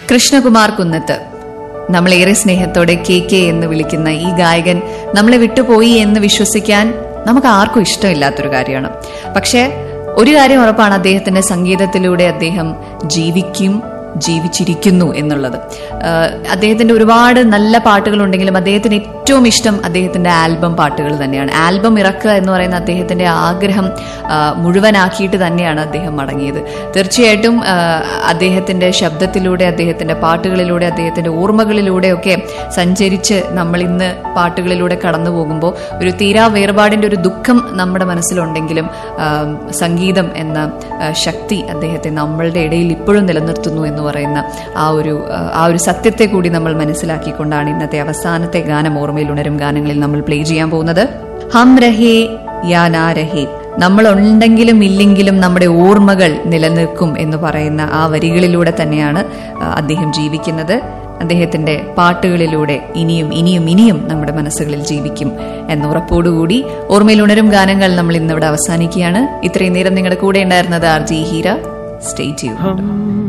കൃഷ്ണകുമാർ കുന്നത്ത് നമ്മളേറെ സ്നേഹത്തോടെ K K എന്ന് വിളിക്കുന്ന ഈ ഗായകൻ നമ്മളെ വിട്ടുപോയി എന്ന് വിശ്വസിക്കാൻ നമുക്ക് ആർക്കും ഇഷ്ടമില്ലാത്തൊരു കാര്യമാണ് പക്ഷേ ഒരു കാര്യം ഉറപ്പാണ് അദ്ദേഹത്തിന്റെ സംഗീതത്തിലൂടെ അദ്ദേഹം ജീവിക്കും ജീവിച്ചിരിക്കുന്നു എന്നുള്ളത് ആഹ് അദ്ദേഹത്തിന്റെ ഒരുപാട് നല്ല പാട്ടുകളുണ്ടെങ്കിലും അദ്ദേഹത്തിന് ഏറ്റവും ഇഷ്ടം അദ്ദേഹത്തിന്റെ ആൽബം പാട്ടുകൾ തന്നെയാണ് ആൽബം ഇറക്കുക എന്ന് പറയുന്ന അദ്ദേഹത്തിന്റെ ആഗ്രഹം ആഹ് മുഴുവനാക്കിയിട്ട് തന്നെയാണ് അദ്ദേഹം മടങ്ങിയത് തീർച്ചയായിട്ടും ആഹ് അദ്ദേഹത്തിന്റെ ശബ്ദത്തിലൂടെ അദ്ദേഹത്തിന്റെ പാട്ടുകളിലൂടെ അദ്ദേഹത്തിന്റെ ഓർമ്മകളിലൂടെയൊക്കെ സഞ്ചരിച്ച് നമ്മൾ ഇന്ന് പാട്ടുകളിലൂടെ കടന്നു പോകുമ്പോൾ ഒരു തീരാ വേർപാടിന്റെ ഒരു ദുഃഖം നമ്മുടെ മനസ്സിലുണ്ടെങ്കിലും ആഹ് സംഗീതം എന്ന ആഹ് ശക്തി അദ്ദേഹത്തെ നമ്മളുടെ ഇടയിൽ ഇപ്പോഴും നിലനിർത്തുന്നു എന്ന് പറയുന്ന ആ ഒരു ആഹ് ആ ഒരു സത്യത്തെ കൂടി നമ്മൾ മനസ്സിലാക്കിക്കൊണ്ടാണ് ഇന്നത്തെ അവസാനത്തെ ഗാനം ഓർമ്മയിൽ ഉണരും ഗാനങ്ങളിൽ നമ്മൾ പ്ലേ ചെയ്യാൻ പോകുന്നത് ഹം രഹേ യാ നാ രഹേ നമ്മൾ ഉണ്ടെങ്കിലും ഇല്ലെങ്കിലും നമ്മുടെ ഓർമ്മകൾ നിലനിൽക്കും എന്ന് പറയുന്ന ആ വരികളിലൂടെ തന്നെയാണ് ആഹ് അദ്ദേഹം ജീവിക്കുന്നത് അദ്ദേഹത്തിന്റെ പാട്ടുകളിലൂടെ ഇനിയും ഇനിയും ഇനിയും നമ്മുടെ മനസ്സുകളിൽ ജീവിക്കും എന്ന ഉറപ്പോടുകൂടി ഓർമ്മയിൽ ഉണരും ഗാനങ്ങൾ നമ്മൾ ഇന്നിവിടെ അവസാനിക്കുകയാണ് ഇത്രയും നേരം നിങ്ങളുടെ കൂടെ ഉണ്ടായിരുന്നത് ആർ ജി ഹീര സ്റ്റേ ചെയ്യൂ